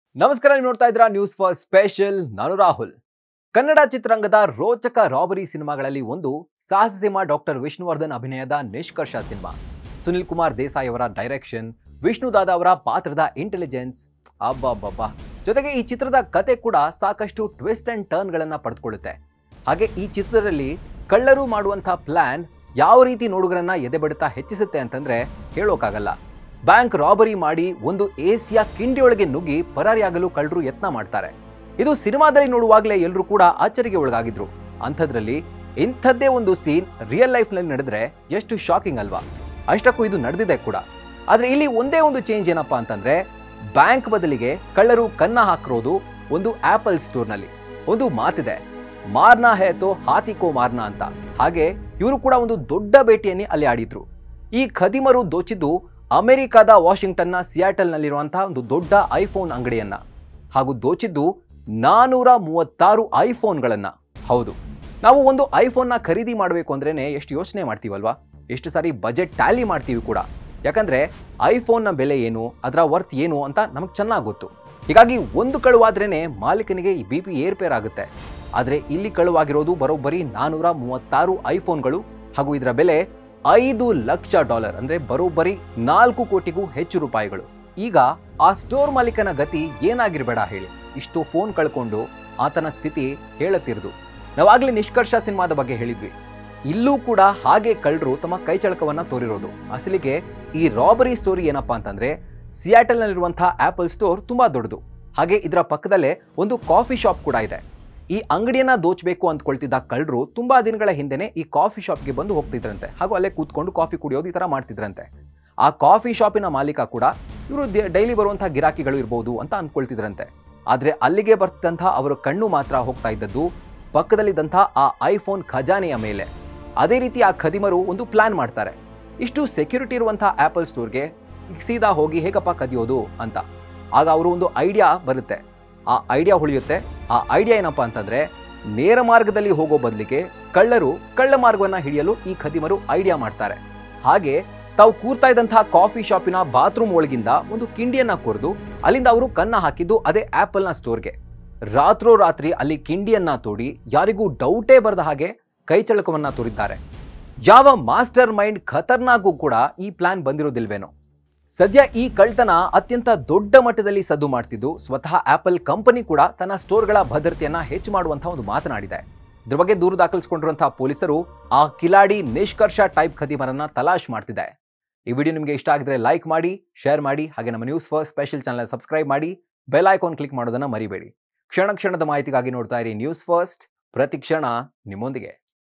ನಮಸ್ಕಾರ ನೀವು ನೋಡ್ತಾ ಇದ್ದೀರಾ ನ್ಯೂಸ್ ಫಾರ್ ಸ್ಪೆಷಲ್ ನಾನು ರಾಹುಲ್ ಕನ್ನಡ ಚಿತ್ರರಂಗದ ರೋಚಕ ರಾಬರಿ ಸಿನಿಮಾಗಳಲ್ಲಿ ಒಂದು ಸಾಹಸ ಸಿನಿಮಾ ಡಾಕ್ಟರ್ ವಿಷ್ಣುವರ್ಧನ್ ಅಭಿನಯದ ನಿಷ್ಕರ್ಷ ಸಿನಿಮಾ ಸುನಿಲ್ ಕುಮಾರ್ ದೇಸಾಯಿ ಅವರ ಡೈರೆಕ್ಷನ್ ವಿಷ್ಣುದಾದ ಅವರ ಪಾತ್ರದ ಇಂಟೆಲಿಜೆನ್ಸ್ ಅಬ್ಬಬ್ಬಬ್ಬಾ ಜೊತೆಗೆ ಈ ಚಿತ್ರದ ಕತೆ ಕೂಡ ಸಾಕಷ್ಟು ಟ್ವಿಸ್ಟ್ ಅಂಡ್ ಟರ್ನ್ಗಳನ್ನ ಪಡೆದುಕೊಳ್ಳುತ್ತೆ ಹಾಗೆ ಈ ಚಿತ್ರದಲ್ಲಿ ಕಳ್ಳರು ಮಾಡುವಂಥ ಪ್ಲಾನ್ ಯಾವ ರೀತಿ ನೋಡುಗರನ್ನ ಎದೆಬಡಿತ ಹೆಚ್ಚಿಸುತ್ತೆ ಅಂತಂದ್ರೆ ಹೇಳೋಕ್ಕಾಗಲ್ಲ ಬ್ಯಾಂಕ್ ರಾಬರಿ ಮಾಡಿ ಒಂದು ಏಸಿಯ ಕಿಂಡಿಯೊಳಗೆ ನುಗ್ಗಿ ಪರಾರಿಯಾಗಲು ಕಳ್ಳರು ಯತ್ನ ಮಾಡ್ತಾರೆ ಇದು ಸಿನಿಮಾದಲ್ಲಿ ನೋಡುವಾಗಲೇ ಎಲ್ಲರೂ ಕೂಡ ಆಶ್ಚರ್ಯಗೆ ಒಳಗಾಗಿದ್ರು ಅಂಥದ್ರಲ್ಲಿ ಇಂಥದ್ದೇ ಒಂದು ಸೀನ್ ರಿಯಲ್ ಲೈಫ್ನಲ್ಲಿ ನಡೆದ್ರೆ ಎಷ್ಟು ಶಾಕಿಂಗ್ ಅಲ್ವಾ ಅಷ್ಟಕ್ಕೂ ಇದು ನಡೆದಿದೆ ಕೂಡ ಆದ್ರೆ ಇಲ್ಲಿ ಒಂದೇ ಒಂದು ಚೇಂಜ್ ಏನಪ್ಪಾ ಅಂತಂದ್ರೆ ಬ್ಯಾಂಕ್ ಬದಲಿಗೆ ಕಳ್ಳರು ಕನ್ನ ಹಾಕಿರೋದು ಒಂದು ಆಪಲ್ ಸ್ಟೋರ್ನಲ್ಲಿ ಒಂದು ಮಾತಿದೆ ಮಾರ್ನಾ ಹೇ ತೋ ಹಾತಿ ಕೋ ಮಾರ್ನಾ ಅಂತ ಹಾಗೆ ಇವರು ಕೂಡ ಒಂದು ದೊಡ್ಡ ಭೇಟಿಯನ್ನೇ ಅಲ್ಲಿ ಆಡಿದ್ರು ಈ ಖದೀಮರು ದೋಚಿದ್ದು ಅಮೆರಿಕದ ವಾಷಿಂಗ್ಟನ್ನ ಸಿಯಾಟಲ್ನಲ್ಲಿರುವಂತಹ ಒಂದು ದೊಡ್ಡ ಐಫೋನ್ ಅಂಗಡಿಯನ್ನ ಹಾಗೂ ದೋಚಿದ್ದು ನಾನೂರ ಮೂವತ್ತಾರು ಐಫೋನ್ಗಳನ್ನ ಹೌದು ನಾವು ಒಂದು ಐಫೋನ್ನ ಖರೀದಿ ಮಾಡಬೇಕು ಅಂದ್ರೇನೆ ಎಷ್ಟು ಯೋಚನೆ ಮಾಡ್ತೀವಲ್ವಾ ಎಷ್ಟು ಸಾರಿ ಬಜೆಟ್ ಟ್ಯಾಲಿ ಮಾಡ್ತೀವಿ ಕೂಡ ಯಾಕಂದ್ರೆ ಐಫೋನ್ನ ಬೆಲೆ ಏನು ಅದರ ವರ್ತ್ ಏನು ಅಂತ ನಮಗೆ ಚೆನ್ನಾಗಿ ಗೊತ್ತು ಹೀಗಾಗಿ ಒಂದು ಕಳುವಾದ್ರೇನೆ ಮಾಲೀಕನಿಗೆ ಈ ಬಿ ಪಿ ಏರ್ಪೇರ್ ಆಗುತ್ತೆ ಆದರೆ ಇಲ್ಲಿ ಕಳುವಾಗಿರೋದು ಬರೋಬ್ಬರಿ ನಾನೂರ ಮೂವತ್ತಾರು ಐಫೋನ್ಗಳು ಹಾಗೂ ಇದರ ಬೆಲೆ ಐದು ಲಕ್ಷ ಡಾಲರ್ ಅಂದ್ರೆ ಬರೋಬ್ಬರಿ ನಾಲ್ಕು ಕೋಟಿಗೂ ಹೆಚ್ಚು ರೂಪಾಯಿಗಳು ಈಗ ಆ ಸ್ಟೋರ್ ಮಾಲೀಕನ ಗತಿ ಏನಾಗಿರ್ಬೇಡ ಹೇಳಿ ಇಷ್ಟು ಫೋನ್ ಕಳ್ಕೊಂಡು ಆತನ ಸ್ಥಿತಿ ಹೇಳತ್ತಿರದು ನಾವಾಗ್ಲೇ ನಿಷ್ಕರ್ಷ ಸಿನಿಮಾದ ಬಗ್ಗೆ ಹೇಳಿದ್ವಿ ಇಲ್ಲೂ ಕೂಡ ಹಾಗೆ ಕಳ್ಳರು ತಮ್ಮ ಕೈಚಳಕವನ್ನ ತೋರಿರೋದು ಅಸಲಿಗೆ ಈ ರಾಬರಿ ಸ್ಟೋರಿ ಏನಪ್ಪಾ ಅಂತಂದ್ರೆ ಸಿಯಾಟಲ್ನಲ್ಲಿರುವಂತಹ ಆಪಲ್ ಸ್ಟೋರ್ ತುಂಬಾ ದೊಡ್ಡದು ಹಾಗೆ ಇದರ ಪಕ್ಕದಲ್ಲೇ ಒಂದು ಕಾಫಿ ಶಾಪ್ ಕೂಡ ಇದೆ ಈ ಅಂಗಡಿಯನ್ನ ದೋಚಬೇಕು ಅಂದ್ಕೊಳ್ತಿದ್ದ ಕಳ್ಳರು ತುಂಬಾ ದಿನಗಳ ಹಿಂದೆನೆ ಈ ಕಾಫಿ ಶಾಪ್ಗೆ ಬಂದು ಹೋಗ್ತಿದ್ರಂತೆ ಹಾಗೂ ಅಲ್ಲೇ ಕೂತ್ಕೊಂಡು ಕಾಫಿ ಕುಡಿಯೋದು ಈ ತರ ಮಾಡ್ತಿದ್ರಂತೆ ಆ ಕಾಫಿ ಶಾಪಿನ ಮಾಲೀಕ ಕೂಡ ಇವರು ಡೈಲಿ ಬರುವಂತಹ ಗಿರಾಕಿಗಳು ಇರಬಹುದು ಅಂತ ಅಂದ್ಕೊಳ್ತಿದ್ರಂತೆ ಆದ್ರೆ ಅಲ್ಲಿಗೆ ಬರ್ತಿದ್ದಂತಹ ಅವರ ಕಣ್ಣು ಮಾತ್ರ ಹೋಗ್ತಾ ಇದ್ದದ್ದು ಪಕ್ಕದಲ್ಲಿದ್ದಂತಹ ಆ ಐಫೋನ್ ಖಜಾನೆಯ ಮೇಲೆ ಅದೇ ರೀತಿ ಆ ಖದೀಮರು ಒಂದು ಪ್ಲಾನ್ ಮಾಡ್ತಾರೆ ಇಷ್ಟು ಸೆಕ್ಯೂರಿಟಿ ಇರುವಂತಹ ಆಪಲ್ ಸ್ಟೋರ್ಗೆ ಸೀದಾ ಹೋಗಿ ಹೇಗಪ್ಪ ಕದಿಯೋದು ಅಂತ ಆಗ ಅವರು ಒಂದು ಐಡಿಯಾ ಬರುತ್ತೆ ಆ ಐಡಿಯಾ ಉಳಿಯುತ್ತೆ ಆ ಐಡಿಯಾ ಏನಪ್ಪಾ ಅಂತಂದ್ರೆ ನೇರ ಮಾರ್ಗದಲ್ಲಿ ಹೋಗೋ ಬದಲಿಗೆ ಕಳ್ಳರು ಕಳ್ಳ ಮಾರ್ಗವನ್ನ ಹಿಡಿಯಲು ಈ ಖದೀಮರು ಐಡಿಯಾ ಮಾಡ್ತಾರೆ ಹಾಗೆ ತಾವು ಕೂರ್ತಾ ಇದ್ದಂತಹ ಕಾಫಿ ಶಾಪಿನ ಬಾತ್ರೂಮ್ ಒಳಗಿಂದ ಒಂದು ಕಿಂಡಿಯನ್ನ ಕೊರೆದು ಅಲ್ಲಿಂದ ಅವರು ಕನ್ನ ಹಾಕಿದ್ದು ಅದೇ ಆಪಲ್ನ ಸ್ಟೋರ್ಗೆ ರಾತ್ರೋರಾತ್ರಿ ಅಲ್ಲಿ ಕಿಂಡಿಯನ್ನ ತೋಡಿ ಯಾರಿಗೂ ಡೌಟೇ ಬರದ ಹಾಗೆ ಕೈಚಳಕವನ್ನ ತೋರಿದ್ದಾರೆ ಯಾವ ಮಾಸ್ಟರ್ ಮೈಂಡ್ ಖತರ್ನಾಗೂ ಕೂಡ ಈ ಪ್ಲಾನ್ ಬಂದಿರೋದಿಲ್ವೇನೋ ಸದ್ಯ ಈ ಕಳ್ತನ ಅತ್ಯಂತ ದೊಡ್ಡ ಮಟ್ಟದಲ್ಲಿ ಸದ್ದು ಮಾಡ್ತಿದ್ದು ಸ್ವತಃ ಆಪಲ್ ಕಂಪನಿ ಕೂಡ ತನ್ನ ಸ್ಟೋರ್ಗಳ ಭದ್ರತೆಯನ್ನ ಹೆಚ್ಚು ಮಾಡುವಂತಹ ಒಂದು ಮಾತನಾಡಿದೆ ಇದ್ರ ಬಗ್ಗೆ ದೂರು ದಾಖಲಿಸಿಕೊಂಡಿರುವಂತಹ ಪೊಲೀಸರು ಆ ಕಿಲಾಡಿ ನಿಷ್ಕರ್ಷ ಟೈಪ್ ಖದೀಮರನ್ನ ತಲಾಶ್ ಮಾಡ್ತಿದೆ ಈ ವಿಡಿಯೋ ನಿಮಗೆ ಇಷ್ಟ ಆಗಿದ್ರೆ ಲೈಕ್ ಮಾಡಿ ಶೇರ್ ಮಾಡಿ ಹಾಗೆ ನಮ್ಮ news first special channel subscribe ಮಾಡಿ ಬೆಲ್ ಐಕಾನ್ ಕ್ಲಿಕ್ ಮಾಡೋದನ್ನ ಮರಿಬೇಡಿ ಕ್ಷಣ ಕ್ಷಣದ ಮಾಹಿತಿಗಾಗಿ ನೋಡ್ತಾ ಇರಿ ನ್ಯೂಸ್ ಫಸ್ಟ್ ಪ್ರತಿ ಕ್ಷಣ ನಿಮ್ಮೊಂದಿಗೆ